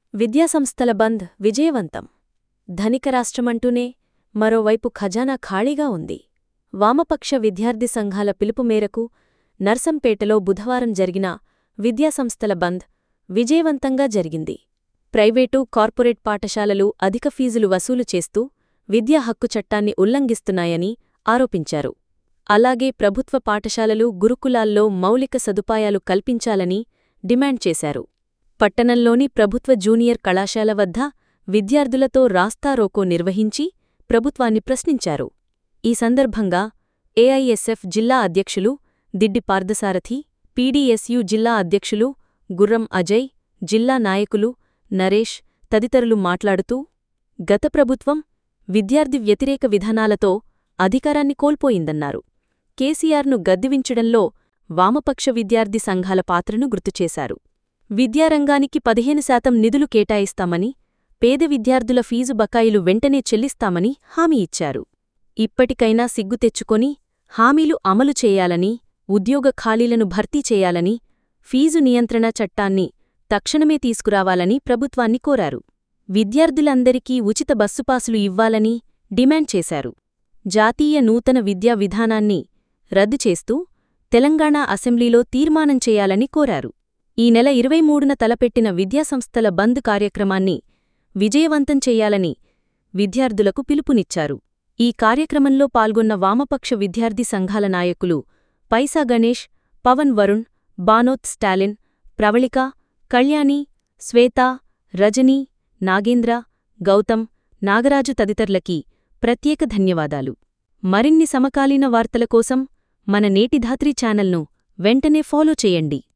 విద్యాసంస్థల బంద్ విజయవంతం ధనిక రాష్ట్రమంటూనే మరోవైపు ఖజానా ఖాళీగా ఉంది వామపక్ష విద్యార్థి సంఘాల పిలుపు మేరకు నర్సంపేటలో బుధవారం జరిగిన విద్యాసంస్థల బంద్ విజయవంతంగా జరిగింది ప్రైవేటు కార్పొరేట్ పాఠశాలలు అధిక ఫీజులు వసూలు చేస్తూ విద్యా హక్కు చట్టాన్ని ఉల్లంఘిస్తున్నాయని ఆరోపించారు అలాగే ప్రభుత్వ పాఠశాలలు గురుకులాల్లో మౌలిక సదుపాయాలు కల్పించాలని డిమాండ్ చేశారు పట్టణంలోని ప్రభుత్వ జూనియర్ కళాశాల వద్ద విద్యార్థులతో రాస్తారోకో నిర్వహించి ప్రభుత్వాన్ని ప్రశ్నించారు ఈ సందర్భంగా ఏఐఎస్ఎఫ్ జిల్లా అధ్యక్షులు దిడ్డి పార్థసారథి పీడీఎస్యు జిల్లా అధ్యక్షులు గుర్రం అజయ్ జిల్లా నాయకులు నరేష్ తదితరులు మాట్లాడుతూ గత ప్రభుత్వం విద్యార్థి వ్యతిరేక విధానాలతో అధికారాన్ని కోల్పోయిందన్నారు కేసీఆర్ను గద్దివించడంలో వామపక్ష విద్యార్థి సంఘాల పాత్రను గుర్తుచేశారు విద్యారంగానికి పదిహేను శాతం నిధులు కేటాయిస్తామని పేద విద్యార్థుల ఫీజు బకాయిలు వెంటనే చెల్లిస్తామని హామీ ఇచ్చారు ఇప్పటికైనా సిగ్గు తెచ్చుకొని హామీలు అమలు చేయాలని ఉద్యోగ ఖాళీలను భర్తీ చేయాలని ఫీజు నియంత్రణ చట్టాన్ని తక్షణమే తీసుకురావాలని ప్రభుత్వాన్ని కోరారు విద్యార్థులందరికీ ఉచిత బస్సుపాసులు ఇవ్వాలని డిమాండ్ చేశారు జాతీయ నూతన విద్యా విధానాన్ని రద్దు చేస్తూ తెలంగాణ అసెంబ్లీలో తీర్మానం చేయాలని కోరారు ఈ నెల ఇరవై మూడున తలపెట్టిన విద్యాసంస్థల బంద్ కార్యక్రమాన్ని విజయవంతం చెయ్యాలని విద్యార్థులకు పిలుపునిచ్చారు ఈ కార్యక్రమంలో పాల్గొన్న వామపక్ష విద్యార్థి సంఘాల నాయకులు పైసా గణేష్ పవన్ వరుణ్ బానోత్ స్టాలిన్ ప్రవళిక కళ్యాణి శ్వేత రజనీ నాగేంద్ర గౌతమ్ నాగరాజు తదితరులకి ప్రత్యేక ధన్యవాదాలు మరిన్ని సమకాలీన వార్తల కోసం మన నేటిధాత్రి ఛానల్ను వెంటనే ఫాలో చేయండి